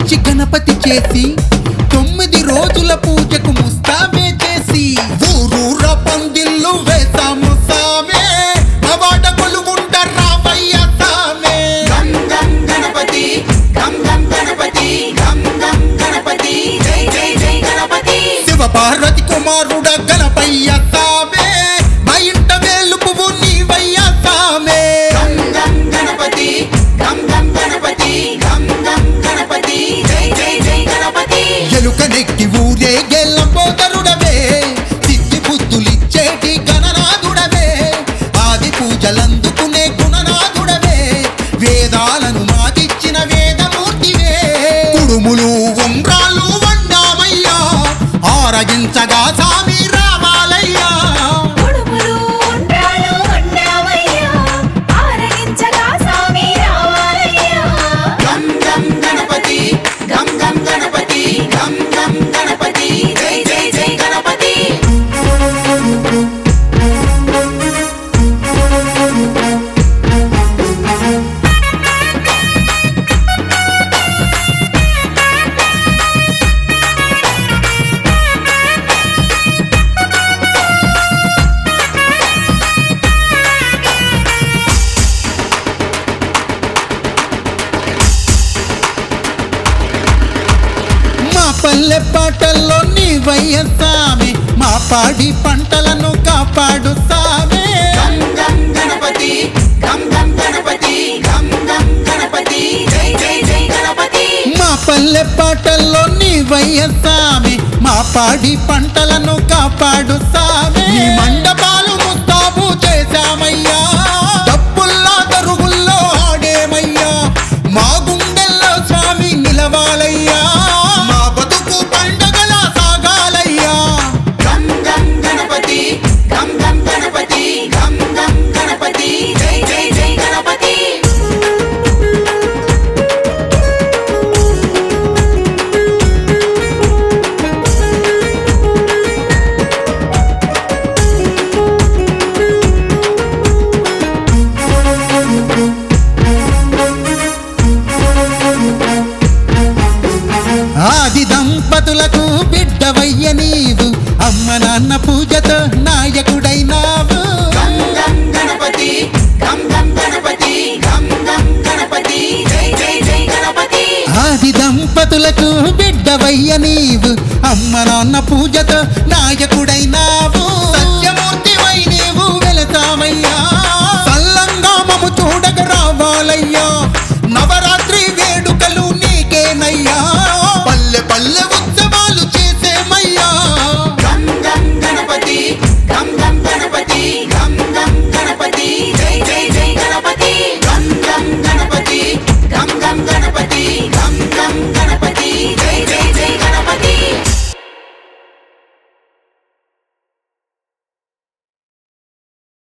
తెచ్చి గణపతి చేసి తొమ్మిది రోజుల పూజకు ముస్తాబే చేసి ఊరూర పందిళ్ళు వేసాము సామే అవాడ కొలుగుంట రామయ్య సామే గం గం గణపతి గం గం గణపతి గం గం గణపతి జై జై జై గణపతి శివ పార్వతి కుమారుడ గణపయ్య సామే మా ఇంట వేలు పువ్వు నీవయ్య సామే గం గం గణపతి గం గం గణపతి గం గం గణపతి జై జై జై గణపతి ఎలుక నెక్కి ఊరే గెల్లంబోదరుడవే సిద్ధి బుద్ధులిచ్చేటి గణనాథుడవే ఆది పూజలందుకునే గుణనాథుడవే వేదాలను మాకిచ్చిన వేదమూర్తివే కుడుములు ఉండ్రాళ్ళు వండామయ్యా ఆరగించగా సామి రావాలయ్యా ఉడుములు ఉండ్రాలు వండావయ్యా ఆరగించగా స్వామి రావాలయ్యా గం గం గణపతి గం గం గణపతి గం గం గణపతి జై జై జై గణపతి మా పల్లె పాటల్లో నీవయ్య సామి మా పాడి పంటలను కాపాడు సామే గం గం గణపతి గం గం గణపతి గం గం గణపతి జై జై జై గణపతి మా పల్లె పాటల్లో నీవయ్య సామి మా పాడి పంటలను కాపాడు సామి నీ మండపాలు ముస్తాబు చేశామయ్యా డప్పుల్లా దరుగుల్లో ఆడేమయ్యా మా గుండెల్లో స్వామి నిలవాలయ్యా మా బతుకు పండగల సాగాలయ్యా గం గం గణపతి గం గం గణపతి గం గం గణపతి జై జై జై గణపతి ఆది దంపతులకు బిడ్డవయ్య నీవు అమ్మ నాన్న పూజతో నాయకుడైనావు గం గం గణపతి గం గం గణపతి గం గం గణపతి జై జై జై గణపతి ఆది దంపతులకు బిడ్డవయ్య నీవు అమ్మ నాన్న పూజతో నాయకుడైనా